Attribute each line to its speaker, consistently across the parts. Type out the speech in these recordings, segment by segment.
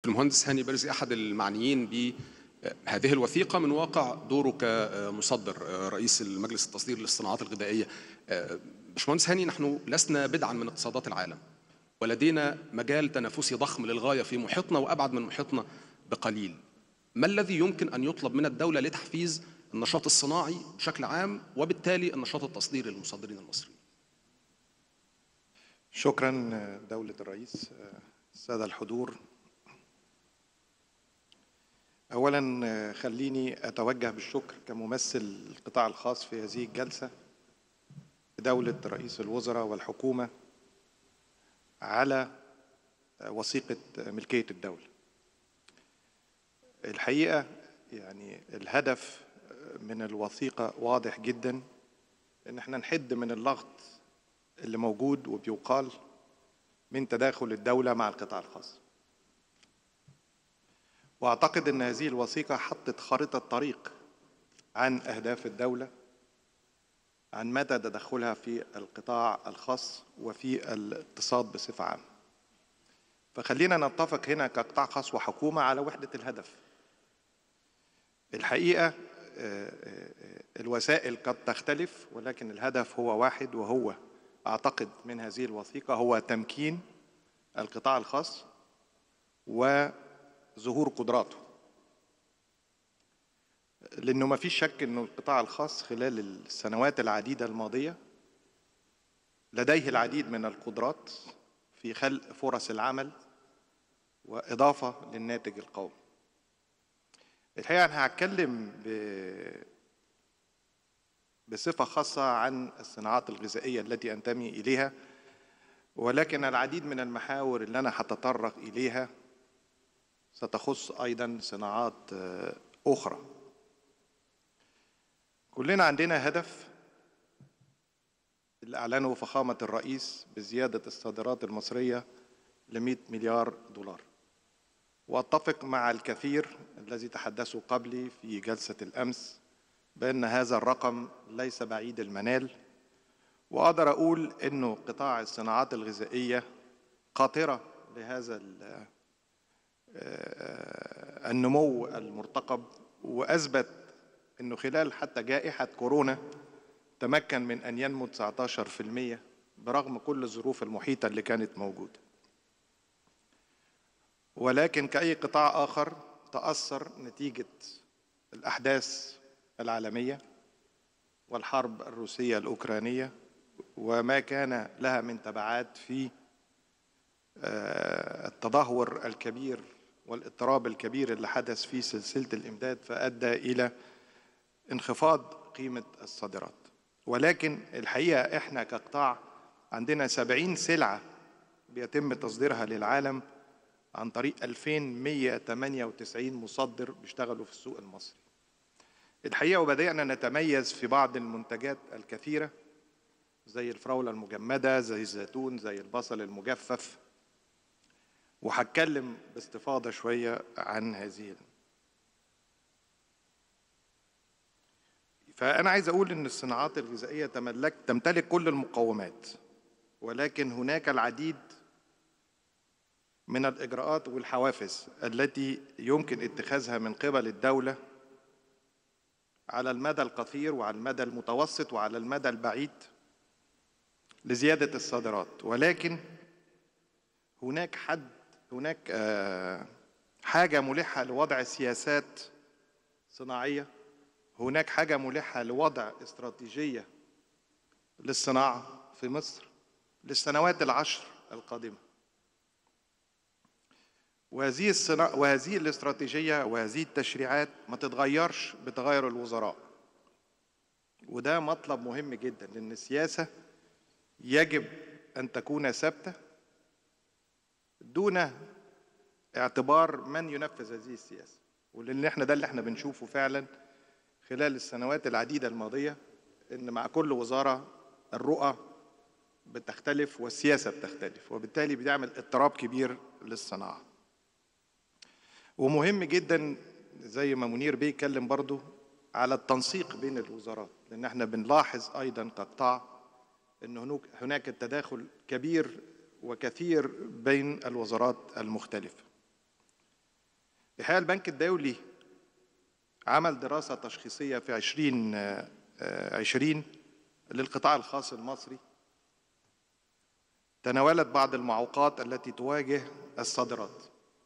Speaker 1: المهندس هاني برزي احد المعنيين بهذه الوثيقه من واقع دوره كمصدر رئيس المجلس التصدير للصناعات الغذائيه باشمهندس هاني نحن لسنا بدعا من اقتصادات العالم ولدينا مجال تنافسي ضخم للغايه في محيطنا وابعد من محيطنا بقليل ما الذي يمكن ان يطلب من الدوله لتحفيز النشاط الصناعي بشكل عام وبالتالي النشاط التصديري للمصدرين المصريين
Speaker 2: شكرا دولة الرئيس السادة الحضور أولا خليني أتوجه بالشكر كممثل القطاع الخاص في هذه الجلسة دولة رئيس الوزراء والحكومة على وثيقة ملكية الدولة الحقيقة يعني الهدف من الوثيقة واضح جدا ان احنا نحد من اللغط اللي موجود وبيقال من تداخل الدولة مع القطاع الخاص واعتقد ان هذه الوثيقة حطت خارطة طريق عن اهداف الدولة عن مدى تدخلها في القطاع الخاص وفي الاقتصاد بصفة عامة فخلينا نتفق هنا كقطاع خاص وحكومة على وحدة الهدف الحقيقة الوسائل قد تختلف ولكن الهدف هو واحد وهو اعتقد من هذه الوثيقه هو تمكين القطاع الخاص وظهور قدراته لانه ما فيش شك انه القطاع الخاص خلال السنوات العديده الماضيه لديه العديد من القدرات في خلق فرص العمل واضافه للناتج القومي الحقيقه انا هتكلم ب... بصفه خاصه عن الصناعات الغذائيه التي انتمي اليها ولكن العديد من المحاور اللي انا هتطرق اليها ستخص ايضا صناعات اخرى كلنا عندنا هدف اللي اعلنه فخامه الرئيس بزياده الصادرات المصريه ل 100 مليار دولار واتفق مع الكثير الذي تحدثوا قبلي في جلسه الامس بان هذا الرقم ليس بعيد المنال واقدر اقول انه قطاع الصناعات الغذائيه قاطره لهذا النمو المرتقب واثبت انه خلال حتى جائحه كورونا تمكن من ان ينمو 19% برغم كل الظروف المحيطه اللي كانت موجوده ولكن كأي قطاع آخر تأثر نتيجة الأحداث العالمية والحرب الروسية الأوكرانية وما كان لها من تبعات في التدهور الكبير والاضطراب الكبير اللي حدث في سلسلة الإمداد فأدى إلى انخفاض قيمة الصادرات ولكن الحقيقة إحنا كقطاع عندنا سبعين سلعة بيتم تصديرها للعالم عن طريق 2198 مصدر بيشتغلوا في السوق المصري الحقيقة وبدأنا نتميز في بعض المنتجات الكثيرة زي الفراولة المجمدة زي الزيتون زي البصل المجفف وهتكلم باستفاضة شوية عن هذه فأنا عايز أقول إن الصناعات الغذائية تملك تمتلك كل المقومات ولكن هناك العديد من الاجراءات والحوافز التي يمكن اتخاذها من قبل الدوله على المدى القصير وعلى المدى المتوسط وعلى المدى البعيد لزياده الصادرات ولكن هناك حد هناك حاجه ملحه لوضع سياسات صناعيه هناك حاجه ملحه لوضع استراتيجيه للصناعه في مصر للسنوات العشر القادمه وهذه الصناعة وهذه الاستراتيجية وهذه التشريعات ما تتغيرش بتغير الوزراء وده مطلب مهم جدا لأن السياسة يجب أن تكون ثابتة دون اعتبار من ينفذ هذه السياسة ولأن احنا ده اللي احنا بنشوفه فعلا خلال السنوات العديدة الماضية إن مع كل وزارة الرؤى بتختلف والسياسة بتختلف وبالتالي بتعمل اضطراب كبير للصناعة ومهم جدا زي ما منير بيه اتكلم برضو على التنسيق بين الوزارات لان احنا بنلاحظ ايضا كقطاع ان هناك تداخل كبير وكثير بين الوزارات المختلفه الحقيقة البنك الدولي عمل دراسة تشخيصية في 2020 للقطاع الخاص المصري تناولت بعض المعوقات التي تواجه الصادرات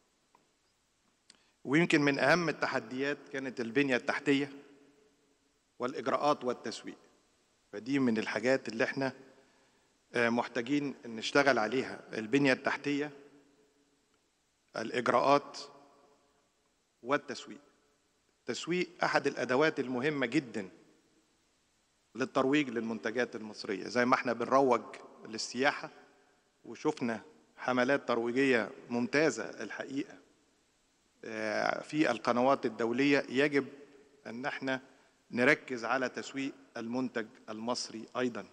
Speaker 2: ويمكن من أهم التحديات كانت البنية التحتية والإجراءات والتسويق فدي من الحاجات اللي احنا آه، محتاجين نشتغل عليها البنية التحتية الإجراءات والتسويق التسويق أحد الأدوات المهمة جدا للترويج للمنتجات المصرية زي ما احنا بنروج للسياحة وشفنا حملات ترويجية ممتازة الحقيقة آه، في القنوات الدولية يجب أن احنا نركز على تسويق المنتج المصري أيضا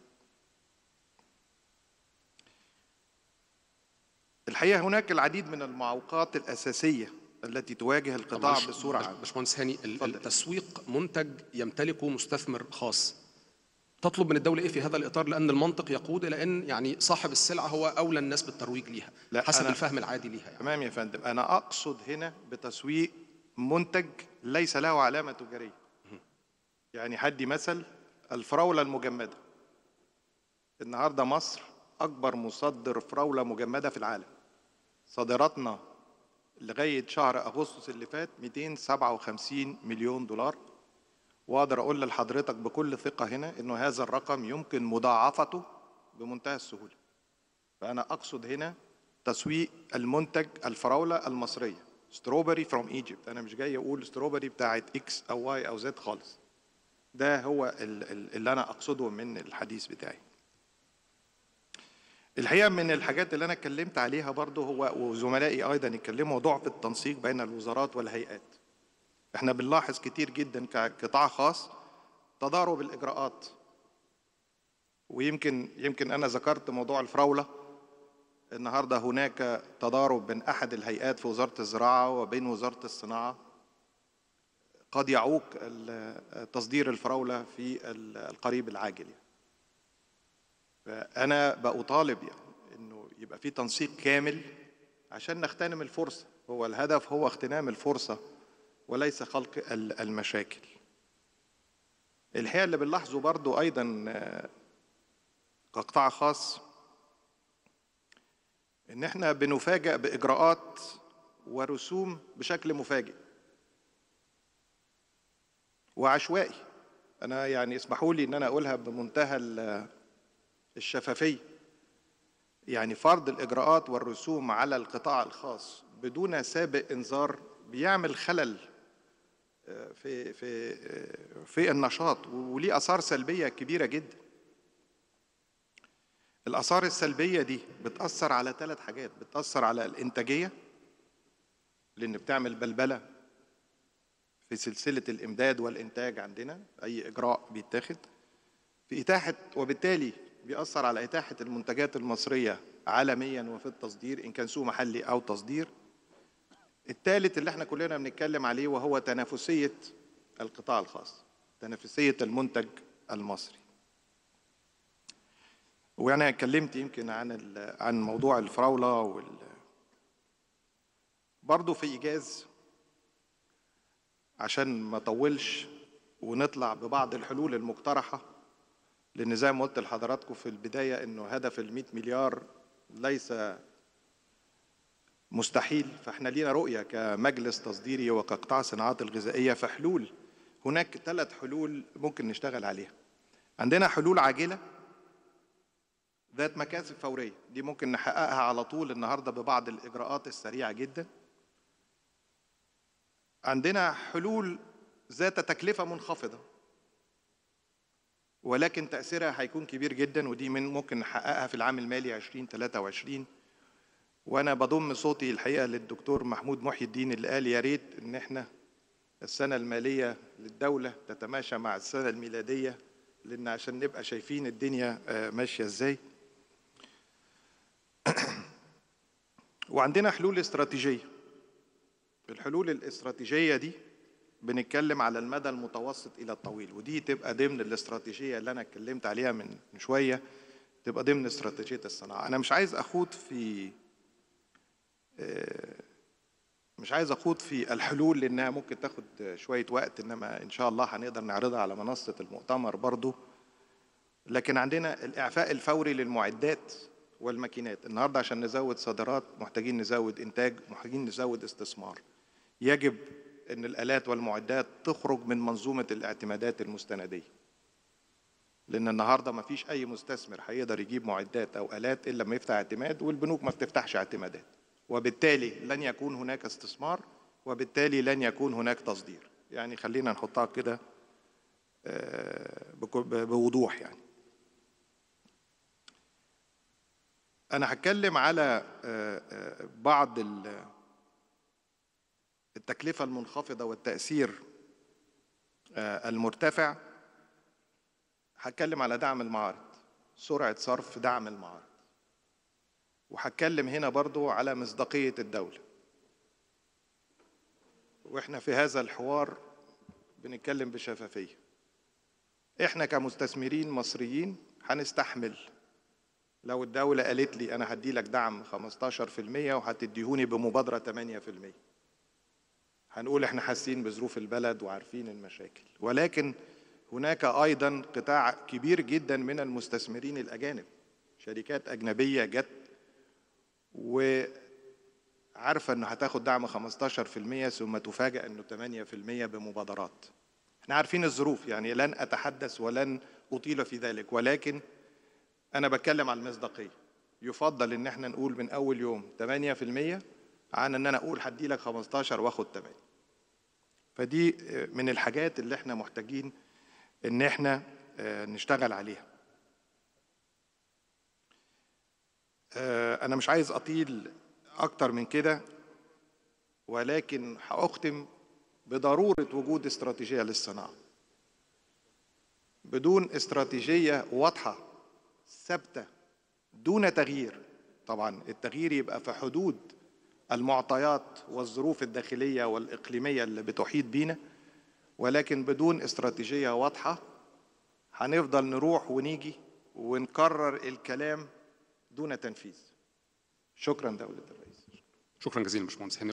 Speaker 2: الحقيقة هناك العديد من المعوقات الأساسية التي تواجه القطاع
Speaker 1: معلش،
Speaker 2: بصورة
Speaker 1: باش-
Speaker 2: عامة
Speaker 1: باشمهندس هاني ال-
Speaker 2: اتفضل.
Speaker 1: التسويق منتج يمتلكه مستثمر خاص تطلب من الدولة إيه في هذا الإطار لأن المنطق يقود إلى أن يعني صاحب السلعة هو أولى الناس بالترويج ليها
Speaker 2: لا،
Speaker 1: حسب
Speaker 2: أنا-
Speaker 1: الفهم العادي ليها يعني.
Speaker 2: تمام يا فندم أنا أقصد هنا بتسويق منتج ليس له علامة تجارية يعني هدي مثل الفراولة المجمدة النهاردة مصر أكبر مصدر فراولة مجمدة في العالم صادراتنا لغاية شهر أغسطس اللي فات 257 مليون دولار وأقدر أقول لحضرتك بكل ثقة هنا إنه هذا الرقم يمكن مضاعفته بمنتهى السهولة فأنا أقصد هنا تسويق المنتج الفراولة المصرية ستروبري فروم ايجيبت أنا مش جاي أقول ستروبري بتاعت إكس أو واي أو زد خالص ده هو ال- ال- اللي أنا أقصده من الحديث بتاعي الحقيقة من الحاجات اللي أنا اتكلمت عليها برضه هو وزملائي أيضا اتكلموا ضعف التنسيق بين الوزارات والهيئات احنا بنلاحظ كتير جدا كقطاع خاص تضارب الإجراءات ويمكن يمكن أنا ذكرت موضوع الفراولة النهارده هناك تضارب بين احد الهيئات في وزاره الزراعه وبين وزاره الصناعه قد يعوق ال- تصدير الفراوله في ال- القريب العاجل يعني. فانا بطالب يعني انه يبقى في تنسيق كامل عشان نغتنم الفرصه هو الهدف هو اغتنام الفرصه وليس خلق ال- المشاكل الحقيقه اللي بنلاحظه برضو ايضا آه، كقطاع خاص ان احنا بنفاجأ باجراءات ورسوم بشكل مفاجئ وعشوائي انا يعني اسمحوا لي ان انا اقولها بمنتهى ال- الشفافيه يعني فرض الاجراءات والرسوم على القطاع الخاص بدون سابق انذار بيعمل خلل آه، في في آه، في النشاط وليه اثار سلبيه كبيره جدا الآثار السلبية دي بتأثر على ثلاث حاجات بتأثر على الإنتاجية لأن بتعمل بلبلة في سلسلة الإمداد والإنتاج عندنا أي إجراء بيتاخد في إتاحة وبالتالي بيأثر على إتاحة المنتجات المصرية عالميا وفي التصدير إن كان سوق محلي أو تصدير الثالث اللي احنا كلنا بنتكلم عليه وهو تنافسية القطاع الخاص تنافسية المنتج المصري وانا اتكلمت يمكن عن ال- عن موضوع الفراوله وال برضه في ايجاز عشان ما اطولش ونطلع ببعض الحلول المقترحه لان زي ما قلت لحضراتكم في البدايه انه هدف ال 100 مليار ليس مستحيل فاحنا لينا رؤيه كمجلس تصديري وكقطاع صناعات الغذائيه فحلول هناك ثلاث حلول ممكن نشتغل عليها عندنا حلول عاجله ذات مكاسب فورية دي ممكن نحققها على طول النهاردة ببعض الإجراءات السريعة جدا عندنا حلول ذات تكلفة منخفضة ولكن تأثيرها هيكون كبير جدا ودي من ممكن نحققها في العام المالي 2023 وأنا بضم صوتي الحقيقة للدكتور محمود محي الدين اللي قال يا ريت إن إحنا السنة المالية للدولة تتماشى مع السنة الميلادية لأن عشان نبقى شايفين الدنيا آه، ماشية إزاي وعندنا حلول استراتيجية الحلول الاستراتيجية دي بنتكلم على المدى المتوسط إلى الطويل ودي تبقى ضمن الاستراتيجية اللي أنا اتكلمت عليها من من شوية تبقى ضمن استراتيجية الصناعة أنا مش عايز أخوض في آه، مش عايز اخوض في الحلول لانها ممكن تاخد شويه وقت انما ان شاء الله هنقدر نعرضها على منصه المؤتمر برضو لكن عندنا الاعفاء الفوري للمعدات والماكينات النهارده عشان نزود صادرات محتاجين نزود انتاج محتاجين نزود استثمار يجب ان الالات والمعدات تخرج من منظومه الاعتمادات المستنديه لان النهارده ما فيش اي مستثمر هيقدر يجيب معدات او الات الا لما يفتح اعتماد والبنوك ما بتفتحش اعتمادات وبالتالي لن يكون هناك استثمار وبالتالي لن يكون هناك تصدير يعني خلينا نحطها كده آه، بكل- بوضوح يعني انا هتكلم على آه، آه، بعض ال- التكلفه المنخفضه والتاثير آه، المرتفع هتكلم على دعم المعارض سرعه صرف دعم المعارض وهتكلم هنا برضو على مصداقيه الدوله واحنا في هذا الحوار بنتكلم بشفافيه احنا كمستثمرين مصريين هنستحمل لو الدولة قالت لي أنا هدي لك دعم 15% وهتديهوني بمبادرة 8% هنقول احنا حاسين بظروف البلد وعارفين المشاكل ولكن هناك أيضا قطاع كبير جدا من المستثمرين الأجانب شركات أجنبية جت وعارفة أنه هتاخد دعم 15% ثم تفاجأ أنه 8% بمبادرات احنا عارفين الظروف يعني لن أتحدث ولن أطيل في ذلك ولكن أنا بتكلم على المصداقية يفضل إن احنا نقول من أول يوم 8% عن إن أنا أقول هدي لك 15 وآخد 8 فدي آه، من الحاجات اللي احنا محتاجين إن احنا آه، نشتغل عليها آه، أنا مش عايز أطيل أكتر من كده ولكن هأختم بضرورة وجود استراتيجية للصناعة بدون استراتيجية واضحة ثابتة دون تغيير طبعا التغيير يبقى في حدود المعطيات والظروف الداخلية والإقليمية اللي بتحيط بينا ولكن بدون استراتيجية واضحة هنفضل نروح ونيجي ونكرر الكلام دون تنفيذ شكرا دولة الرئيس
Speaker 1: شكرا جزيلا باشمهندس هاني